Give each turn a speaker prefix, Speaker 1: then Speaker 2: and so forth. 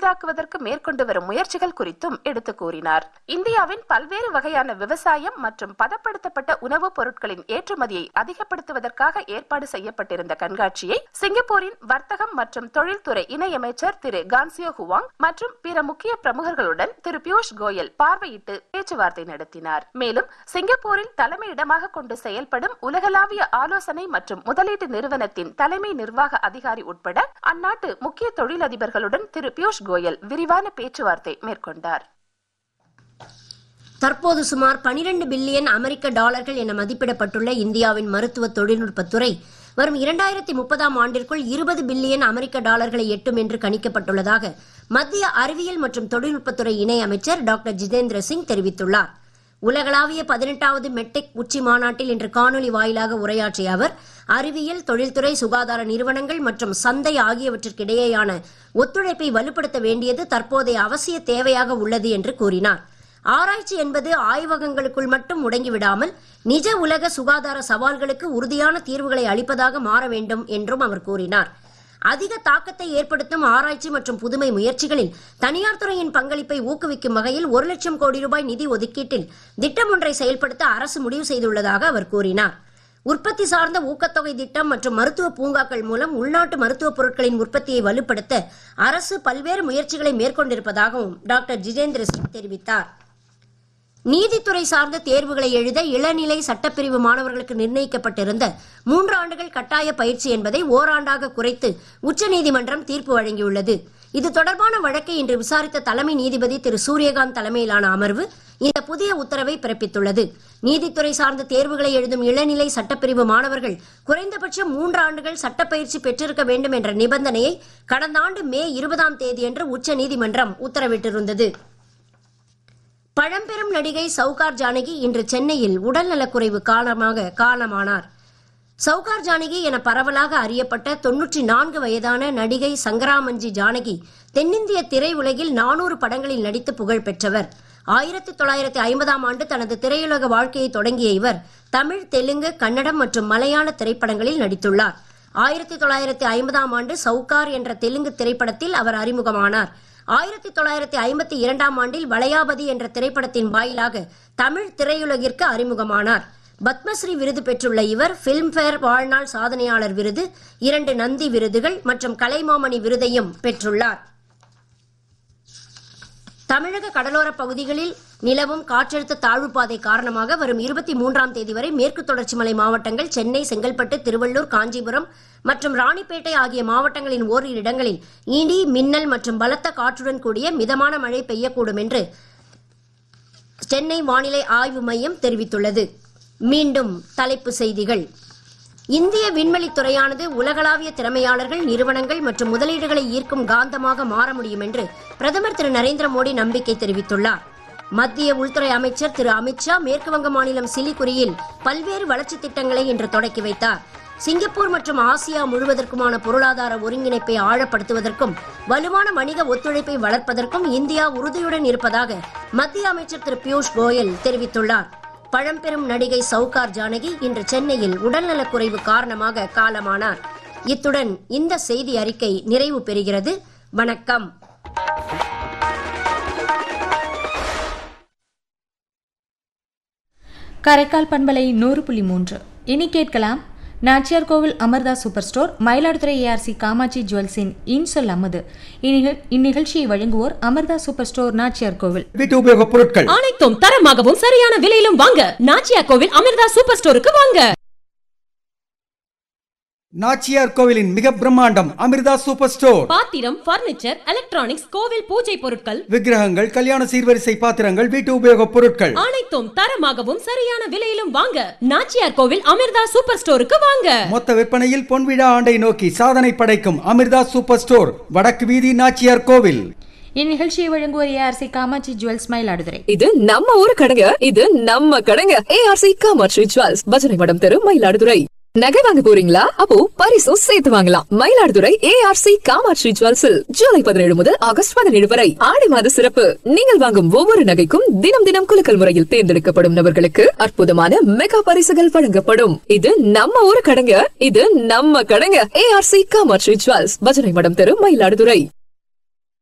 Speaker 1: எளிதாக்குவதற்கு மேற்கொண்டு வரும் முயற்சிகள் குறித்தும் எடுத்து கூறினார் இந்தியாவின் பல்வேறு வகையான விவசாயம் மற்றும் பதப்படுத்தப்பட்ட உணவுப் பொருட்களின் ஏற்றுமதியை அதிகப்படுத்துவதற்காக ஏற்பாடு செய்யப்பட்டிருந்த கண்காட்சியை சிங்கப்பூரின் வர்த்தகம் மற்றும் தொழில்துறை இணையமைச்சர் திரு கான்சியோ ஹுவாங் மற்றும் பிற முக்கிய பிரமுகர்களுடன் திரு பியூஷ் கோயல் பார்வையிட்டு பேச்சுவார்த்தை நடத்தினார் மேலும் சிங்கப்பூரில் தலைமையிடமாக கொண்டு செயல்படும் உலகளாவிய ஆலோசனை மற்றும் முதலீட்டு நிறுவனத்தின் தலைமை நிர்வாக அதிகாரி உட்பட அந்நாட்டு முக்கிய தொழிலதிபர்களுடன் திரு பியூஷ் கோயல் விரிவான பேச்சுவார்த்தை மேற்கொண்டார்
Speaker 2: தற்போது சுமார் 12 பில்லியன் அமெரிக்க டாலர்கள் என மதிப்பிடப்பட்டுள்ள இந்தியாவின் மருத்துவ தொழில்நுட்பத்துறை வரும் இரண்டாயிரத்தி முப்பதாம் ஆண்டிற்குள் இருபது பில்லியன் அமெரிக்க டாலர்களை எட்டும் என்று கணிக்கப்பட்டுள்ளதாக மத்திய அறிவியல் மற்றும் தொழில்நுட்பத்துறை இணை அமைச்சர் டாக்டர் ஜிதேந்திர சிங் தெரிவித்துள்ளார் உலகளாவிய பதினெட்டாவது மெட்டெக் உச்சி மாநாட்டில் இன்று காணொலி வாயிலாக உரையாற்றிய அவர் அறிவியல் தொழில்துறை சுகாதார நிறுவனங்கள் மற்றும் சந்தை ஆகியவற்றிற்கிடையேயான ஒத்துழைப்பை வலுப்படுத்த வேண்டியது தற்போதைய அவசிய தேவையாக உள்ளது என்று கூறினார் ஆராய்ச்சி என்பது ஆய்வகங்களுக்குள் மட்டும் முடங்கிவிடாமல் நிஜ உலக சுகாதார சவால்களுக்கு உறுதியான தீர்வுகளை அளிப்பதாக மாற வேண்டும் என்றும் அவர் கூறினார் அதிக தாக்கத்தை ஏற்படுத்தும் ஆராய்ச்சி மற்றும் புதுமை முயற்சிகளில் தனியார் துறையின் பங்களிப்பை ஊக்குவிக்கும் வகையில் ஒரு லட்சம் கோடி ரூபாய் நிதி ஒதுக்கீட்டில் திட்டம் ஒன்றை செயல்படுத்த அரசு முடிவு செய்துள்ளதாக அவர் கூறினார் உற்பத்தி சார்ந்த ஊக்கத்தொகை திட்டம் மற்றும் மருத்துவ பூங்காக்கள் மூலம் உள்நாட்டு மருத்துவப் பொருட்களின் உற்பத்தியை வலுப்படுத்த அரசு பல்வேறு முயற்சிகளை மேற்கொண்டிருப்பதாகவும் டாக்டர் ஜிதேந்திர சிங் தெரிவித்தார் நீதித்துறை சார்ந்த தேர்வுகளை எழுத இளநிலை சட்டப்பிரிவு மாணவர்களுக்கு நிர்ணயிக்கப்பட்டிருந்த மூன்று ஆண்டுகள் கட்டாய பயிற்சி என்பதை ஓராண்டாக குறைத்து உச்சநீதிமன்றம் தீர்ப்பு வழங்கியுள்ளது இது தொடர்பான வழக்கை இன்று விசாரித்த தலைமை நீதிபதி திரு சூரியகாந்த் தலைமையிலான அமர்வு இந்த புதிய உத்தரவை பிறப்பித்துள்ளது நீதித்துறை சார்ந்த தேர்வுகளை எழுதும் இளநிலை சட்டப்பிரிவு மாணவர்கள் குறைந்தபட்சம் மூன்று ஆண்டுகள் சட்டப்பயிற்சி பெற்றிருக்க வேண்டும் என்ற நிபந்தனையை கடந்த ஆண்டு மே இருபதாம் தேதியன்று உச்சநீதிமன்றம் உத்தரவிட்டிருந்தது பழம்பெரும் நடிகை சவுகார் ஜானகி இன்று சென்னையில் உடல்நலக்குறைவு காரணமாக காலமானார் சவுகார் ஜானகி என பரவலாக அறியப்பட்ட தொன்னூற்றி நான்கு வயதான நடிகை சங்கராமஞ்சி ஜானகி தென்னிந்திய திரையுலகில் நானூறு படங்களில் நடித்து புகழ் பெற்றவர் ஆயிரத்தி தொள்ளாயிரத்தி ஐம்பதாம் ஆண்டு தனது திரையுலக வாழ்க்கையை தொடங்கிய இவர் தமிழ் தெலுங்கு கன்னடம் மற்றும் மலையாள திரைப்படங்களில் நடித்துள்ளார் ஆயிரத்தி தொள்ளாயிரத்தி ஐம்பதாம் ஆண்டு சவுகார் என்ற தெலுங்கு திரைப்படத்தில் அவர் அறிமுகமானார் ஆயிரத்தி தொள்ளாயிரத்தி ஐம்பத்தி இரண்டாம் ஆண்டில் வளையாபதி என்ற திரைப்படத்தின் வாயிலாக தமிழ் திரையுலகிற்கு அறிமுகமானார் பத்மஸ்ரீ விருது பெற்றுள்ள இவர் பிலிம்பேர் வாழ்நாள் சாதனையாளர் விருது இரண்டு நந்தி விருதுகள் மற்றும் கலைமாமணி விருதையும் பெற்றுள்ளார் தமிழக கடலோர பகுதிகளில் நிலவும் காற்றழுத்த தாழ்வுப்பாதை காரணமாக வரும் இருபத்தி மூன்றாம் தேதி வரை மேற்கு தொடர்ச்சி மலை மாவட்டங்கள் சென்னை செங்கல்பட்டு திருவள்ளூர் காஞ்சிபுரம் மற்றும் ராணிப்பேட்டை ஆகிய மாவட்டங்களின் ஓரிரு இடங்களில் இடி மின்னல் மற்றும் பலத்த காற்றுடன் கூடிய மிதமான மழை பெய்யக்கூடும் என்று சென்னை வானிலை ஆய்வு மையம் தெரிவித்துள்ளது மீண்டும் தலைப்பு செய்திகள் இந்திய விண்வெளித் துறையானது உலகளாவிய திறமையாளர்கள் நிறுவனங்கள் மற்றும் முதலீடுகளை ஈர்க்கும் காந்தமாக மாற முடியும் என்று பிரதமர் திரு நரேந்திர மோடி நம்பிக்கை தெரிவித்துள்ளார் மத்திய உள்துறை அமைச்சர் திரு அமித்ஷா மேற்குவங்க மாநிலம் சிலிகுரியில் பல்வேறு வளர்ச்சித் திட்டங்களை இன்று தொடக்கி வைத்தார் சிங்கப்பூர் மற்றும் ஆசியா முழுவதற்குமான பொருளாதார ஒருங்கிணைப்பை ஆழப்படுத்துவதற்கும் வலுவான வணிக ஒத்துழைப்பை வளர்ப்பதற்கும் இந்தியா உறுதியுடன் இருப்பதாக மத்திய அமைச்சர் திரு பியூஷ் கோயல் தெரிவித்துள்ளார் பழம்பெரும் நடிகை சவுகார் ஜானகி இன்று சென்னையில் உடல்நலக்குறைவு காரணமாக காலமானார் இத்துடன் இந்த செய்தி அறிக்கை நிறைவு பெறுகிறது வணக்கம்
Speaker 3: காரைக்கால் பண்பலை நூறு புள்ளி மூன்று இனி கேட்கலாம் Nachiyar Kovil Amirtha super store Mayiladuthurai ARC Kamatchi ஜுவல்ஸின் இன்சொல் அமுது இந்நிகழ்- இந்நிகழ்ச்சியை வழங்குவோர் அமர்தா சூப்பர் ஸ்டோர் நாச்சியார் கோவில்
Speaker 4: வீட்டு உபயோகப் பொருட்கள்
Speaker 5: அனைத்தும் தரமாகவும் சரியான விலையிலும் வாங்க நாச்சியா கோவில் அமிர்தா சூப்பர் ஸ்டோருக்கு வாங்க
Speaker 4: நாச்சியார் கோவிலின் மிக பிரம்மாண்டம் அமிர்தா சூப்பர் ஸ்டோர்
Speaker 5: பாத்திரம் பர்னிச்சர் எலக்ட்ரானிக்ஸ் கோவில் பூஜை பொருட்கள்
Speaker 4: விக்கிரகங்கள் கல்யாண சீர்வரிசை பாத்திரங்கள் வீட்டு உபயோகப் பொருட்கள்
Speaker 5: அனைத்தும் தரமாகவும் சரியான விலையிலும் வாங்க நாச்சியார் கோவில் அமிர்தா சூப்பர் ஸ்டோருக்கு வாங்க
Speaker 4: மொத்த விற்பனையில் பொன்விழா ஆண்டை நோக்கி சாதனை படைக்கும் அமிர்தா சூப்பர் ஸ்டோர் வடக்கு வீதி நாச்சியார் கோவில்
Speaker 3: இந்நிகழ்ச்சியை வழங்குவோர் ஏஆர்சி காமாட்சி ஜுவல்ஸ் மயிலாடுதுறை
Speaker 6: இது நம்ம ஊரு கடைங்க இது நம்ம கடைங்க ஏஆர்சி காமாட்சி ஜுவல்ஸ் பஜனை மடம் தெரு மயிலாடுதுறை நகை வாங்க போறீங்களா அப்போ பரிசும் சேர்த்து வாங்கலாம் மயிலாடுதுறை ஏஆர்சி காமாட்சி ஜுவல்ஸில் ஜூலை பதினேழு முதல் ஆகஸ்ட் பதினேழு வரை ஆடி மாத சிறப்பு நீங்கள் வாங்கும் ஒவ்வொரு நகைக்கும் தினம் தினம் குலுக்கல் முறையில் தேர்ந்தெடுக்கப்படும் நபர்களுக்கு அற்புதமான மெகா பரிசுகள் வழங்கப்படும் இது நம்ம ஊரு கடைங்க இது நம்ம கடைங்க ஏஆர்சி காமாட்சி ஜுவல்ஸ் பஜனை மடம் தெரு மயிலாடுதுறை